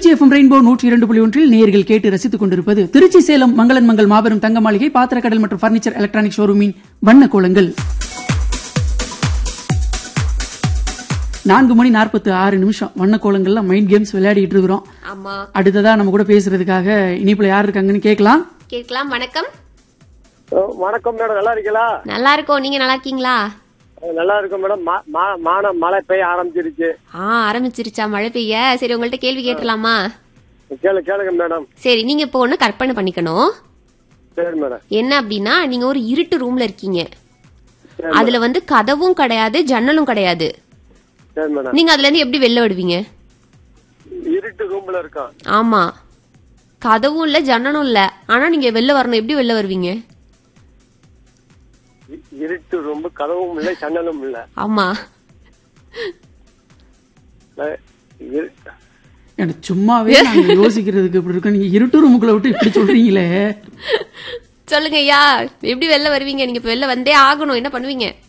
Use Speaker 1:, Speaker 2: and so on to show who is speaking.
Speaker 1: Trichy FM rainbow நூற்றி இரண்டு புள்ளி ஒன்றில் நேயர்கள் கேட்டு ரசித்துக் கொண்டிருப்பது திருச்சி சேலம் மங்களன் மங்கள் மாபெரும் தங்க மாளிகை பாத்திரக்கடல் மற்றும் பர்னிச்சர் எலக்ட்ரானிக் ஷோரூமின் வண்ண கோலங்கள் நான்கு மணி நாற்பத்தி ஆறு நிமிஷம் வண்ண கோலங்கள்ல மைண்ட் கேம்ஸ் விளையாடிட்டு இருக்கிறோம்
Speaker 2: ஆமா
Speaker 1: அடுத்ததா நம்ம கூட பேசுறதுக்காக இனிப்புல யார் இருக்காங்கன்னு கேட்கலாம்
Speaker 2: கேட்கலாம் வணக்கம்
Speaker 3: ஓ, வணக்கம் மேடம் நல்லா இருக்கீங்களா
Speaker 2: நல்லா இருக்கோம் நீங்க நல்லா இருக்கீங்களா
Speaker 3: நல்லா இருக்கும் மேடம் மா- மா- மான மழை பெய்ய ஆரம்பிச்சிருச்சு
Speaker 2: ஆ ஆரம்பிச்சிருச்சா மழை பெய்ய சரி உங்கள்ட்ட கேள்வி கேட்கலாமா
Speaker 3: கேளு கேளுங்க மேடம்
Speaker 2: சரி நீங்க இப்போ ஒண்ணு கற்பனை பண்ணிக்கணும்
Speaker 3: சரி மேடம்
Speaker 2: என்ன அப்படின்னா நீங்க ஒரு இருட்டு ரூம்ல இருக்கீங்க அதுல வந்து கதவும் கிடையாது ஜன்னலும் கிடையாது
Speaker 3: சரி மேடம்
Speaker 2: நீங்க அதுல இருந்து எப்படி வெளில விடுவீங்க
Speaker 3: இருட்டு ரூம்ல இருக்கோம்
Speaker 2: ஆமா கதவும் இல்ல ஜன்னலும் இல்ல ஆனா நீங்க வெளில வரணும் எப்படி வெளில வருவீங்க
Speaker 3: இ- இருட்டு ரூம் கதவும் இல்லை சன்னலும் இல்ல
Speaker 2: ஆமா
Speaker 3: அஹ், இரு-
Speaker 1: எனக்கு சும்மாவே நாங்க யோசிக்கிறதுக்கு இப்படி இருக்கு நீங்க இருட்டு ரூமுக்குள்ள விட்டு இப்படி சொல்றீங்களே
Speaker 2: சொல்லுங்க ஐயா எப்படி வெளில வருவீங்க நீங்க இப்ப வெளில வந்தே ஆகணும் என்ன பண்ணுவீங்க